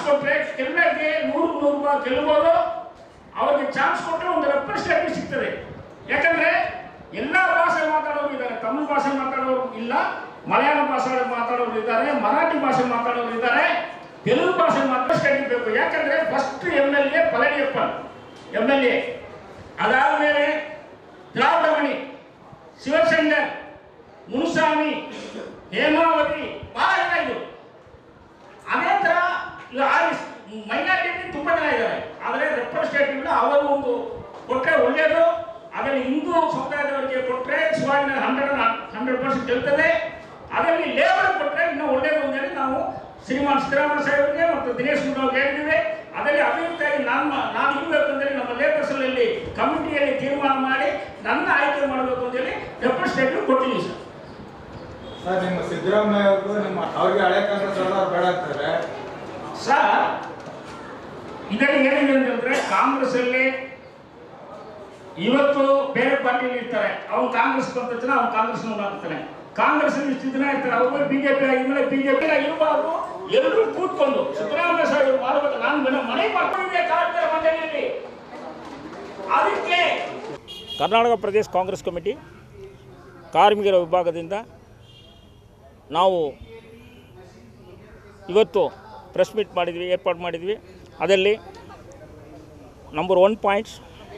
ಕೊಟ್ಟರೆ ಕೆಲ್ಲಗೆ ನೂರು ನೂರು ರೂಪಾಯಿ ಗೆಲ್ಬೋದು ಅವ್ರಿಗೆ ಚಾನ್ಸ್ ಕೊಟ್ಟರೆ ಒಂದು ರೆಪ್ರೆಸೆಂಟೇಟಿವ್ ಸಿಗ್ತದೆ ಯಾಕಂದ್ರೆ ಎಲ್ಲ ಭಾಷೆ ಮಾತಾಡೋರು ಇದ್ದಾರೆ ತಮಿಳು ಭಾಷೆ ಮಾತಾಡೋರು ಇಲ್ಲ ಮಲಯಾಳ ಭಾಷೆ ಮಾತಾಡೋರು ಇದ್ದಾರೆ ಮರಾಠಿ ಭಾಷೆ ಮಾತಾಡೋರು ಇದ್ದಾರೆ ತೆಲುಗು ಭಾಷೆ ಮಾತಾಡ್ಸ್ಕೊಂಡು ಬೇಕು ಯಾಕಂದ್ರೆ first M L A Palaniappan M L A ಅದಾದಮೇಲೆ ದ್ರಾವಿಡಮಣಿ ಶಿವಶಂಕರ್ ಮುನುಸ್ವಾಮಿ ಹೇಮಾವತಿ ಬಹಳ ಜನ ಇದು ಅದೇ ಥರ ಈಗ ಆರಿಸ್ ಮೈನಾರಿಟಿ ತುಂಬ ಜನ ಇದ್ದಾರೆ ಆದರೆ ರೆಪ್ರೆಸೆಂಟೇಟಿವ್ ಅವರು ಒಂದು ಕೊಟ್ಟರೆ ಒಳ್ಳೆಯದು ಅದರಲ್ಲಿ ಹಿಂದೂ ಸಮುದಾಯದವರಿಗೆ ಕೊಟ್ಟರೆ ಶಿವಾಜಿನ ಹಂಡ್ರೆಡ್ ಹಂಡ್ರೆಡ್ ಪರ್ಸೆಂಟ್ ಗೆಲ್ತದೆ ಅದರಲ್ಲಿ ಲೇಬರ್ ಕೊಟ್ಟರೆ ಇನ್ನೂ ಒಳ್ಳೆಯದು ಅಂತೇಳಿ ನಾವು ಶ್ರೀಮಾನ್ ಸಿದ್ದರಾಮಯ್ಯ ಸಾಹೇಬರಿಗೆ ಮತ್ತು ದಿನೇಶ್ ಗುಂಡೂರಾವ್ ಹೇಳಿದ್ದೀವಿ ಅದರಲ್ಲಿ ಅಭಿವೃದ್ಧಿಯಾಗಿ ನಾನು ನಾನು ಇರಬೇಕು ಅಂತೇಳಿ ನಮ್ಮ ಲೇಬರ್ಸಲ್ಲಿ ಕಮಿಟಿಯಲ್ಲಿ ತೀರ್ಮಾನ ಮಾಡಿ ನನ್ನ ಆಯ್ಕೆ ಮಾಡಬೇಕು ಅಂತೇಳಿ ರೆಪ್ರೆಸೆಂಟೇಟಿವ್ ಕೊಟ್ಟಿದ್ದೀವಿ ಸರ್ ಸರ್ ನಿಮ್ಮ ಸಿದ್ದರಾಮಯ್ಯ ಅವ್ರಿಗೂ ನಿಮ್ಮ ಅವ್ರಿಗೆ ಹಳೆ ಕಾಂಗ್ರೆಸ್ ಅವ್ರು ಬೇಡ ಅಂತಾರೆ ಸರ್ ಇದರಲ್ಲಿ ಏನಿದೆ ಅಂತಂದ್ರೆ ಕಾಂಗ್ರೆಸ್ ಅಲ್ಲಿ ಇವತ್ತು ಬೇರೆ ಪಾರ್ಟಿಯಲ್ಲಿ ಇರ್ತಾರೆ ಅವ್ನು ಕಾಂಗ್ರೆಸ್ ಬಂದ ತಕ್ಷಣ ಅವ್ನು ಕಾಂಗ್ರೆಸ್ ಆಗ್ತಾನೆ ಕಾಂಗ್ರೆಸ್ ಇಷ್ಟು ದಿನ ಇರ್ತಾರೆ ಅವರು ಬಿಜೆಪಿ ಆಗಿದ್ಮೇಲೆ ಬಿಜೆಪಿ ಇರಬಾರ್ದು ಎಲ್ಲರೂ ಕೂತ್ಕೊಂಡು ಸಿದ್ದರಾಮಯ್ಯ ಸಾಹೇಬರು ಮಾಡಬೇಕು ನಾನು ನನ್ನ ಮನೆ ಮಾಡ್ಕೊಂಡಿದ್ದೆ ಕಾರ್ಮಿಕರ ಮಂಡಳಿಯಲ್ಲಿ ಅದಕ್ಕೆ ಕರ್ನಾಟಕ ಪ್ರದೇಶ ಕಾಂಗ್ರೆಸ್ ಕಮಿಟಿ ಕಾರ್ಮಿಕರ ವಿಭಾಗದಿಂದ ನಾವು ಇವತ್ತು ಪ್ರೆಸ್ ಮೀಟ್ ಮಾಡಿದ್ವಿ ಏರ್ಪಾಡು ಮಾಡಿದ್ವಿ ಅದರಲ್ಲಿ ನಂಬರ್ ಒನ್ ಪಾಯಿಂಟ್ಸ್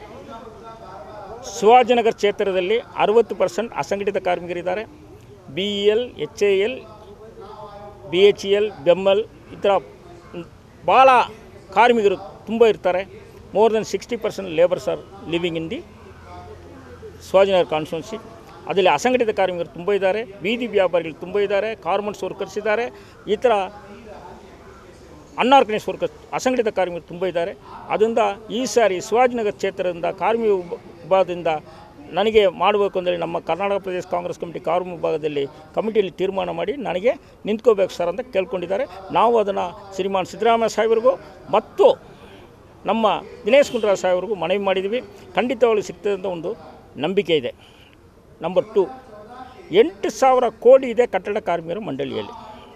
ಶಿವಾಜಿನಗರ ಕ್ಷೇತ್ರದಲ್ಲಿ ಅರುವತ್ತು ಪರ್ಸೆಂಟ್ ಅಸಂಘಟಿತ ಕಾರ್ಮಿಕರಿದ್ದಾರೆ B E L H A L B H E L ಬೆಮ್ಮಲ್ ಈ ಥರ ಭಾಳ ಕಾರ್ಮಿಕರು ತುಂಬ ಇರ್ತಾರೆ more than sixty percent labours are living in the Shivajinagar constituency ಅದರಲ್ಲಿ ಅಸಂಘಟಿತ ಕಾರ್ಮಿಕರು ತುಂಬ ಇದ್ದಾರೆ ಬೀದಿ ವ್ಯಾಪಾರಿಗಳು ತುಂಬ ಇದ್ದಾರೆ ಕಾರ್ಮೆಂಟ್ಸ್ ವರ್ಕರ್ಸ್ ಇದ್ದಾರೆ ಈ ಥರ ಅನ್ಆರ್ಗನೈಸ್ ವರ್ಕರ್ಸ್ ಅಸಂಘಟಿತ ಕಾರ್ಮಿಕರು ತುಂಬ ಇದ್ದಾರೆ ಅದರಿಂದ ಈ ಸಾರಿ ಶಿವಾಜಿನಗರ ಕ್ಷೇತ್ರದಿಂದ ಕಾರ್ಮಿಕ ವಿಭ- ವಿಭಾಗದಿಂದ ನನಗೆ ಮಾಡಬೇಕು ಅಂದರೆ ನಮ್ಮ ಕರ್ನಾಟಕ ಪ್ರದೇಶ ಕಾಂಗ್ರೆಸ್ ಕಮಿಟಿ ಕಾರ್ಮಿಕ ವಿಭಾಗದಲ್ಲಿ ಕಮಿಟಿಯಲ್ಲಿ ತೀರ್ಮಾನ ಮಾಡಿ ನನಗೆ ನಿಂತ್ಕೋಬೇಕು ಸರ್ ಅಂತ ಕೇಳ್ಕೊಂಡಿದ್ದಾರೆ ನಾವು ಅದನ್ನು ಶ್ರೀಮಾನ್ ಸಿದ್ದರಾಮಯ್ಯ ಸಾಹೇಬರಿಗೂ ಮತ್ತು ನಮ್ಮ ದಿನೇಶ್ ಗುಂಡೂರಾವ್ ಸಾಹೇಬ್ರಿಗೂ ಮನವಿ ಮಾಡಿದ್ವಿ ಖಂಡಿತವಾಗ್ಲೂ ಸಿಗ್ತದೆ ಅಂತ ಒಂದು ನಂಬಿಕೆ ಇದೆ ನಂಬರ್ ಟು ಎಂಟು ಸಾವಿರ ಕೋಟಿ ಇದೆ ಕಟ್ಟಡ ಕಾರ್ಮಿಕರ ಮಂಡಳಿಯಲ್ಲಿ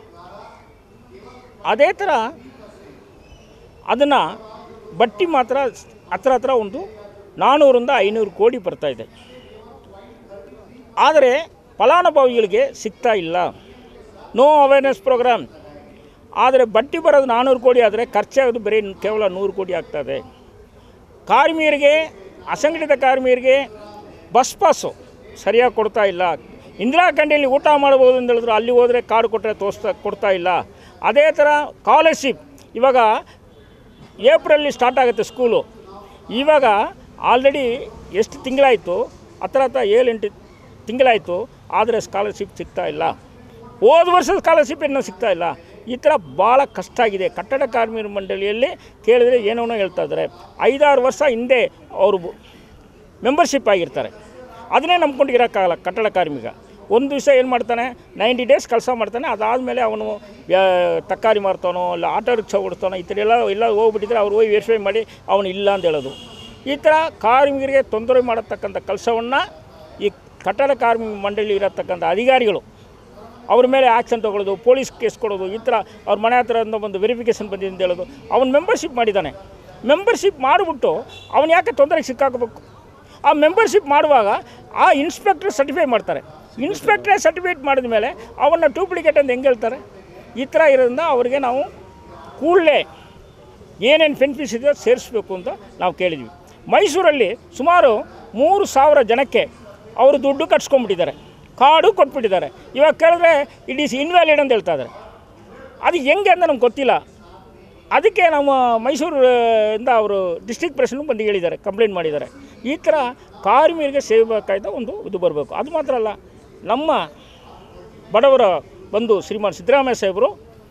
ಅದೇ ಥರ ಅದನ್ನು ಬಟ್ಟಿ ಮಾತ್ರ ಹತ್ರ ಹತ್ರ ಒಂದು ನಾನ್ನೂರಿಂದ ಐನೂರು ಕೋಟಿ ಬರ್ತಾ ಇದೆ ಆದರೆ ಫಲಾನುಭವಿಗಳಿಗೆ ಸಿಗ್ತಾ ಇಲ್ಲ ನೋ ಅವೇರ್ನೆಸ್ ಪ್ರೋಗ್ರಾಮ್ ಆದರೆ ಬಡ್ಡಿ ಬರೋದು ನಾನ್ನೂರು ಕೋಟಿ ಆದರೆ ಖರ್ಚಾಗೋದು ಬರೀ ಕೇವಲ ನೂರು ಕೋಟಿ ಆಗ್ತದೆ ಕಾರ್ಮಿಕರಿಗೆ ಅಸಂಘಟಿತ ಕಾರ್ಮಿಕರಿಗೆ ಬಸ್ ಪಾಸು ಸರಿಯಾಗಿ ಕೊಡ್ತಾ ಇಲ್ಲ ಇಂದಿರಾ ಕ್ಯಾಂಟೀನಲ್ಲಿ ಊಟ ಮಾಡ್ಬೋದು ಅಂತ ಹೇಳಿದ್ರು ಅಲ್ಲಿ ಹೋದರೆ ಕಾರ್ಡ್ ಕೊಟ್ಟರೆ ತೋರಿಸ್ತಾ ಕೊಡ್ತಾ ಇಲ್ಲ ಅದೇ ಥರ ಕಾಲರ್ಶಿಪ್ ಇವಾಗ ಏಪ್ರಿಲಲ್ಲಿ ಸ್ಟಾರ್ಟ್ ಆಗುತ್ತೆ ಸ್ಕೂಲು ಇವಾಗ ಆಲ್ರೆಡಿ ಎಷ್ಟು ತಿಂಗಳಾಯಿತು ಹತ್ರ ಹತ್ರ ಏಳು ಎಂಟು ತಿಂಗಳಾಯಿತು ಆದರೆ ಸ್ಕಾಲರ್ಶಿಪ್ ಸಿಗ್ತಾ ಇಲ್ಲ ಹೋದ ವರ್ಷದ ಸ್ಕಾಲರ್ಶಿಪ್ ಇನ್ನೂ ಸಿಗ್ತಾ ಇಲ್ಲ ಈ ಥರ ಭಾಳ ಕಷ್ಟ ಆಗಿದೆ ಕಟ್ಟಡ ಕಾರ್ಮಿಕರ ಮಂಡಳಿಯಲ್ಲಿ ಕೇಳಿದ್ರೆ ಏನೋ ಹೇಳ್ತಾ ಇದ್ದಾರೆ ಐದಾರು ವರ್ಷ ಹಿಂದೆ ಅವರು ಮೆಂಬರ್ಶಿಪ್ ಆಗಿರ್ತಾರೆ ಅದನ್ನೇ ನಂಬ್ಕೊಂಡು ಇರೋಕ್ಕಾಗಲ್ಲ ಕಟ್ಟಡ ಕಾರ್ಮಿಕ ಒಂದು ದಿವಸ ಏನು ಮಾಡ್ತಾನೆ ನೈಂಟಿ ಡೇಸ್ ಕೆಲಸ ಮಾಡ್ತಾನೆ ಅದಾದಮೇಲೆ ಅವನು ಯಾ- ತರಕಾರಿ ಮಾರ್ತಾನೋ ಇಲ್ಲ ಆಟೋ ರಿಕ್ಷಾ ಓಡಿಸ್ತಾನೋ ಈ ಥರ ಎಲ್ಲ ಎಲ್ಲ ಹೋಗ್ಬಿಟ್ಟಿದ್ರೆ ಅವ್ರು ಹೋಗಿ ವೆರಿಫೈ ಮಾಡಿ ಅವನು ಇಲ್ಲ ಅಂತ ಹೇಳೋದು ಈ ಥರ ಕಾರ್ಮಿಕರಿಗೆ ತೊಂದರೆ ಮಾಡತಕ್ಕಂಥ ಕೆಲಸವನ್ನು ಈ ಕಟ್ಟಡ ಕಾರ್ಮಿಕ ಮಂಡಳಿ ಇರತಕ್ಕಂಥ ಅಧಿಕಾರಿಗಳು ಅವ್ರ ಮೇಲೆ ಆ್ಯಕ್ಷನ್ ತೊಗೊಳ್ಳೋದು ಪೊಲೀಸ್ ಕೇಸ್ ಕೊಡೋದು ಈ ಥರ ಅವ್ರ ಮನೆ ಹತ್ರದಿಂದ ಒಂದು ವೆರಿಫಿಕೇಷನ್ ಬಂದಿದೆ ಅಂತ ಹೇಳೋದು ಅವನು ಮೆಂಬರ್ಶಿಪ್ ಮಾಡಿದ್ದಾನೆ ಮೆಂಬರ್ಶಿಪ್ ಮಾಡಿಬಿಟ್ಟು ಅವನು ಯಾಕೆ ತೊಂದರೆಗೆ ಸಿಕ್ಕಾಕಬೇಕು ಆ ಮೆಂಬರ್ಶಿಪ್ ಮಾಡುವಾಗ ಆ ಇನ್ಸ್ಪೆಕ್ಟರ್ ಸರ್ಟಿಫೈ ಮಾಡ್ತಾರೆ ಇನ್ಸ್ಪೆಕ್ಟ್ರೇ ಸರ್ಟಿಫಿಕೇಟ್ ಮಾಡಿದ ಮೇಲೆ ಅವನ್ನ ಡೂಪ್ಲಿಕೇಟ್ ಅಂತ ಹೆಂಗೆ ಹೇಳ್ತಾರೆ ಈ ಥರ ಇರೋದ್ರಿಂದ ಅವರಿಗೆ ನಾವು ಕೂಡಲೇ ಏನೇನು ಬೆನಿಫಿಟ್ಸ್ ಇದೆಯೋ ಸೇರಿಸ್ಬೇಕು ಅಂತ ನಾವು ಕೇಳಿದ್ವಿ ಮೈಸೂರಲ್ಲಿ ಸುಮಾರು ಮೂರು ಸಾವಿರ ಜನಕ್ಕೆ ಅವರು ದುಡ್ಡು ಕಟ್ಸ್ಕೊಂಡ್ಬಿಟ್ಟಿದ್ದಾರೆ ಕಾರ್ಡು ಕೊಟ್ಬಿಟ್ಟಿದ್ದಾರೆ ಇವಾಗ ಕೇಳಿದ್ರೆ ಇಟ್ ಈಸ್ ಇನ್ವ್ಯಾಲಿಡ್ ಅಂತ ಹೇಳ್ತಾ ಇದ್ದಾರೆ ಅದು ಹೆಂಗೆ ಅಂತ ನಮ್ಗೆ ಗೊತ್ತಿಲ್ಲ ಅದಕ್ಕೆ ನಮ್ಮ ಮೈಸೂರು ಇಂದ ಅವರು ಡಿಸ್ಟ್ರಿಕ್ಟ್ ಪ್ರೆಸಿಡೆಂಟ್ ಬಂದು ಹೇಳಿದ್ದಾರೆ ಕಂಪ್ಲೇಂಟ್ ಮಾಡಿದ್ದಾರೆ ಈ ಥರ ಕಾರ್ಮಿಕರಿಗೆ ಸೇವಬೇಕಾದ ಒಂದು ಇದು ಬರಬೇಕು ಅದು ಮಾತ್ರ ಅಲ್ಲ ನಮ್ಮ ಬಡವರ ಬಂದು ಶ್ರೀಮಾನ್ ಸಿದ್ದರಾಮಯ್ಯ ಸಾಹೇಬರು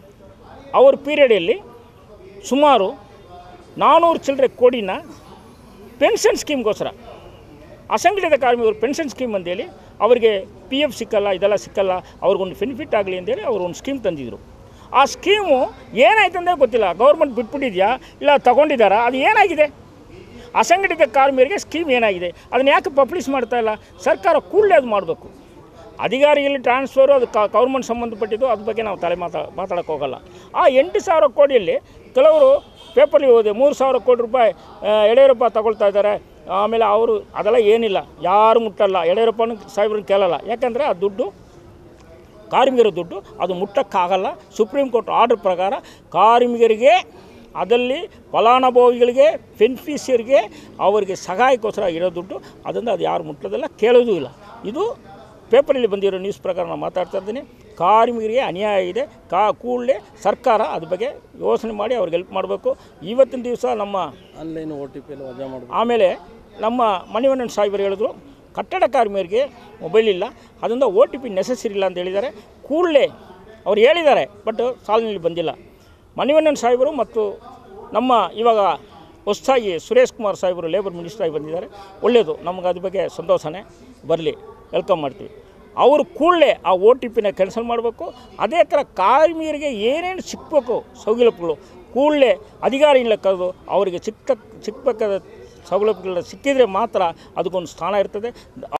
ಅವ್ರ ಪೀರಿಯಡಲ್ಲಿ ಸುಮಾರು ನಾನ್ನೂರು ಚಿಲ್ಲರೆ ಕೋಡಿನ ಪೆನ್ಷನ್ ಸ್ಕೀಮ್ಗೋಸ್ಕರ ಅಸಂಘಟಿತ ಕಾರ್ಮಿಕರು ಪೆನ್ಷನ್ ಸ್ಕೀಮ್ ಅಂತೇಳಿ ಅವರಿಗೆ ಪಿ ಎಫ್ ಸಿಕ್ಕಲ್ಲ ಇದೆಲ್ಲ ಸಿಕ್ಕಲ್ಲ ಅವ್ರಿಗೊಂದು ಬೆನಿಫಿಟ್ ಆಗಲಿ ಅಂತೇಳಿ ಅವರು ಒಂದು ಸ್ಕೀಮ್ ತಂದಿದ್ರು ಆ ಸ್ಕೀಮು ಏನಾಯ್ತು ಅಂದರೆ ಗೊತ್ತಿಲ್ಲ ಗೌರ್ಮೆಂಟ್ ಬಿಟ್ಬಿಟ್ಟಿದ್ಯಾ ಇಲ್ಲ ತಗೊಂಡಿದ್ದಾರಾ ಅದು ಏನಾಗಿದೆ ಅಸಂಘಟಿತ ಕಾರ್ಮಿಕರಿಗೆ ಸ್ಕೀಮ್ ಏನಾಗಿದೆ ಅದನ್ನ ಯಾಕೆ ಪಬ್ಲಿಷ್ ಮಾಡ್ತಾ ಇಲ್ಲ ಸರ್ಕಾರ ಕೂಡಲೇ ಅದು ಮಾಡಬೇಕು ಅಧಿಕಾರಿಯಲ್ಲಿ ಟ್ರಾನ್ಸ್ಫರು ಅದು ಗೌರ್ಮೆಂಟ್ ಸಂಬಂಧಪಟ್ಟಿದ್ದು ಅದ್ರ ಬಗ್ಗೆ ನಾವು ತಲೆ ಮಾತಾ ಮಾತಾಡೋಕ್ಕೆ ಹೋಗಲ್ಲ ಆ ಎಂಟು ಸಾವಿರ ಕೋಟಿಯಲ್ಲಿ ಕೆಲವರು ಪೇಪರ್ಲಿ ಓದಿ ಮೂರು ಸಾವಿರ ಕೋಟಿ ರೂಪಾಯಿ ಆ, ಯಡಿಯೂರಪ್ಪ ತಗೊಳ್ತಾ ಇದ್ದಾರೆ ಆಮೇಲೆ ಅವರು ಅದೆಲ್ಲ ಏನಿಲ್ಲ ಯಾರು ಮುಟ್ಟಲ್ಲ ಯಡಿಯೂರಪ್ಪನ ಸಾಹೇಬ್ರನ್ನ ಕೇಳಲ್ಲ ಯಾಕಂದರೆ ಆ ದುಡ್ಡು ಕಾರ್ಮಿಕರ ದುಡ್ಡು ಅದು ಮುಟ್ಟಕ್ಕಾಗಲ್ಲ ಸುಪ್ರೀಂ ಕೋರ್ಟ್ ಆರ್ಡರ್ ಪ್ರಕಾರ ಕಾರ್ಮಿಕರಿಗೆ ಅದಲ್ಲಿ ಫಲಾನುಭವಿಗಳಿಗೆ ಬೆನಿಫಿಷಿಯರಿಗೆ ಅವರಿಗೆ ಸಹಾಯಕ್ಕೋಸ್ಕರ ಇರೋ ದುಡ್ಡು ಅದರಿಂದ ಅದು ಯಾರು ಮುಟ್ಟೋದಿಲ್ಲ ಕೇಳೋದೂ ಇಲ್ಲ ಇದು ಪೇಪರಲ್ಲಿ ಬಂದಿರೋ ನ್ಯೂಸ್ ಪ್ರಕಾರ ನಾನು ಮಾತಾಡ್ತಾ ಇದ್ದೀನಿ ಕಾರ್ಮಿಕರಿಗೆ ಅನ್ಯಾಯ ಇದೆ ಕಾ ಕೂಡಲೇ ಸರ್ಕಾರ ಅದ್ರ ಬಗ್ಗೆ ಯೋಚನೆ ಮಾಡಿ ಅವ್ರಿಗೆ ಹೆಲ್ಪ್ ಮಾಡಬೇಕು ಇವತ್ತಿನ ದಿವಸ ನಮ್ಮ ಆನ್ಲೈನ್ ಓ ಟಿ ಪಿ ಎಲ್ಲ ವಜಾ ಮಾಡಬೇಕು ಆಮೇಲೆ ನಮ್ಮ ಮಣಿವಣ್ಣನ ಸಾಹೇಬರು ಹೇಳಿದ್ರು ಕಟ್ಟಡ ಕಾರ್ಮಿಕರಿಗೆ ಮೊಬೈಲ್ ಇಲ್ಲ ಅದರಿಂದ ಓ ಟಿ ಪಿ ನೆಸೆಸರಿ ಇಲ್ಲ ಅಂತ ಹೇಳಿದ್ದಾರೆ ಕೂಡಲೇ ಅವ್ರು ಹೇಳಿದ್ದಾರೆ ಬಟ್ ಸಾಲಿನಲ್ಲಿ ಬಂದಿಲ್ಲ ಮಣಿವಣ್ಣನ ಸಾಹೇಬರು ಮತ್ತು ನಮ್ಮ ಇವಾಗ ಹೊಸದಾಗಿ ಸುರೇಶ್ ಕುಮಾರ್ ಸಾಹೇಬರು ಲೇಬರ್ ಮಿನಿಸ್ಟ್ರಾಗಿ ಬಂದಿದ್ದಾರೆ ಒಳ್ಳೆಯದು ನಮಗೆ ಅದ್ರ ಬಗ್ಗೆ ಸಂತೋಷನೇ ಬರಲಿ ವೆಲ್ಕಮ್ ಮಾಡ್ತೀವಿ ಅವರು ಕೂಡಲೇ ಆ ಓ ಟಿ ಪಿನ ಕ್ಯಾನ್ಸಲ್ ಮಾಡಬೇಕು ಅದೇ ಥರ ಕಾರ್ಮಿಕರಿಗೆ ಏನೇನು ಸಿಕ್ಕಬೇಕು ಸೌಲಭ್ಯಗಳು ಕೂಡಲೇ ಅಧಿಕಾರಿಗಳ ಕರೆದು ಅವರಿಗೆ ಸಿಕ್ಕ ಸಿಕ್ಕಬೇಕಾದ ಸೌಲಭ್ಯಗಳು ಸಿಕ್ಕಿದರೆ ಮಾತ್ರ ಅದಕ್ಕೊಂದು ಸ್ಥಾನ ಇರ್ತದೆ